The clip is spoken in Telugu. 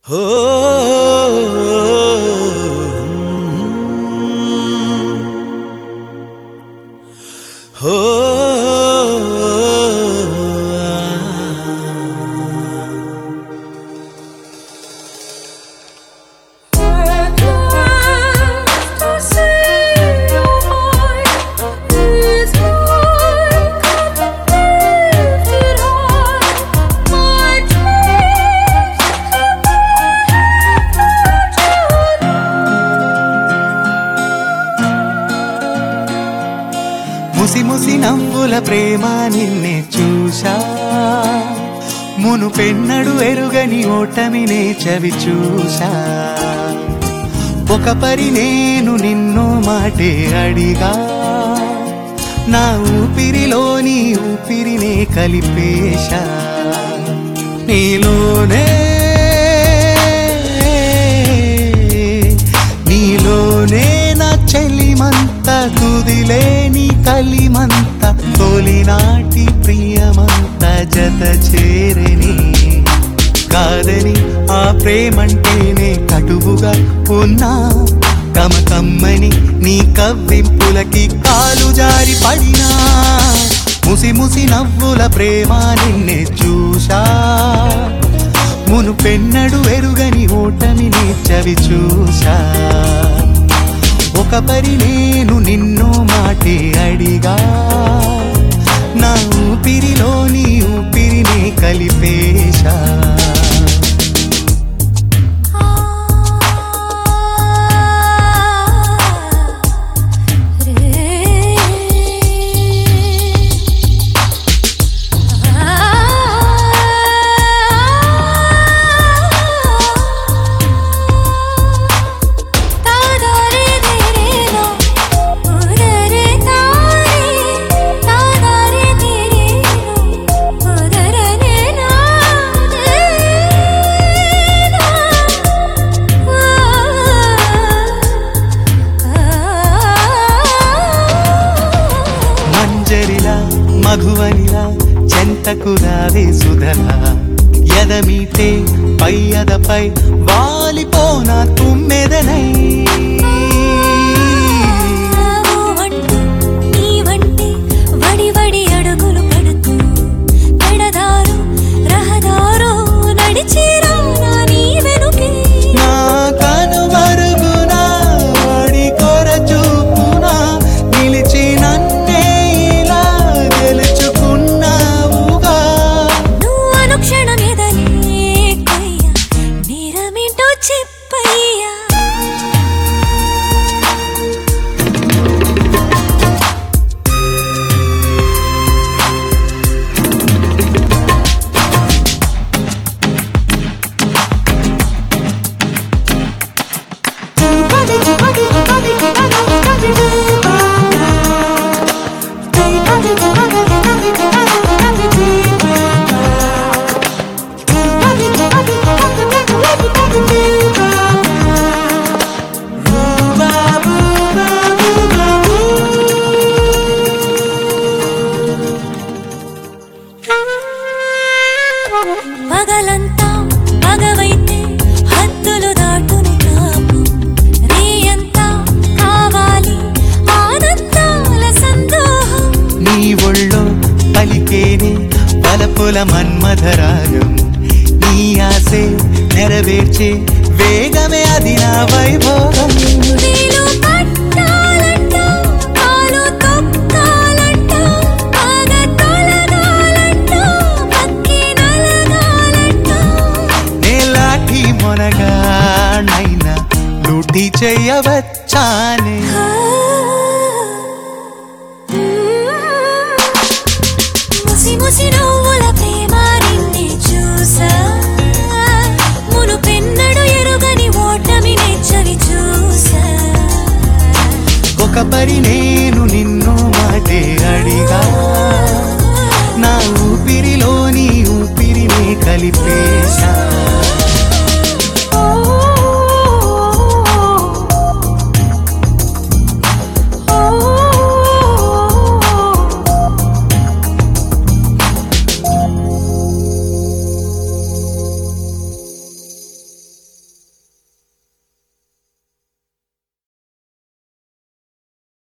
ఓ ఓ ముసి ముసి నవ్వుల ప్రేమ నిన్నే చూశా మును పెన్నడు ఎరుగని ఓటమినే చవి చూశా ఒక పరి నేను నిన్ను మాటే అడిగా నా ఊపిరిలోని ఊపిరినే కలిపేశా నీలోనే నీలోనే నా చెలిమంత తుదిలేని కలిమంత తొలినాటి ప్రియమంత జత చేరని కాదని ఆ ప్రేమంటేనే కటువుగా ఉన్నా కమ కమ్మని నీ కవ్వింపులకి కాలు జారి పడినా ముసి ముసి నవ్వుల ప్రేమ నిన్నే చూశా మును పెన్నడు ఎరుగని ఓటమిని చవి చూశా ఒక పరి నేను నిన్ను మాటే అడిగా నా ఊపిరిలోని ఊపిరిని కలిపేశా మంజరిలా మధువనిలా చెంతకు రావే సుధలా ఎదమీటే పై అదపై వాలిపోనా తుమ్మెదనై వడి వడి అడుగులు పడుతూ పెడదారు రహదారు నడిచిరా నీ వెనుకే నా కనుమరుగునా వాడి కొర చూపునా నిలిచి నన్నే ఇలా గెలుచుకున్నావుగా నువ్వు అనుక్షణం ఎదలే కొయ్య నేరమేంటో చెప్పయ్యా పగలంతా పగవైతే హద్దులు దాటుని కాపు రేయంతా కావాలి ఆనందాల సందోహం నీ ఒళ్ళో పలికేనే పలపుల మన్మధరాగం నీ ఆసే నెరవేర్చే వేగమే అది నా వైభోగం నీలో పట్టాలంట కాలు తొక్కాలంట పగ తొలగాలంట పక్కి నలగాలంట నేలాఠి మొనగా నైనా లూటి చెయ్యవచ్చానే ముసి ముసి నవ్వుల ప్రేమ నిన్నే చూసా మును పెన్నడు ఎరుగని ఓటమి నెచ్చవి చూసా ఒక పరి నేను నిన్ను మాటే అడిగా నా ఊపిరిలోని ఊపిరిని కలిపేశా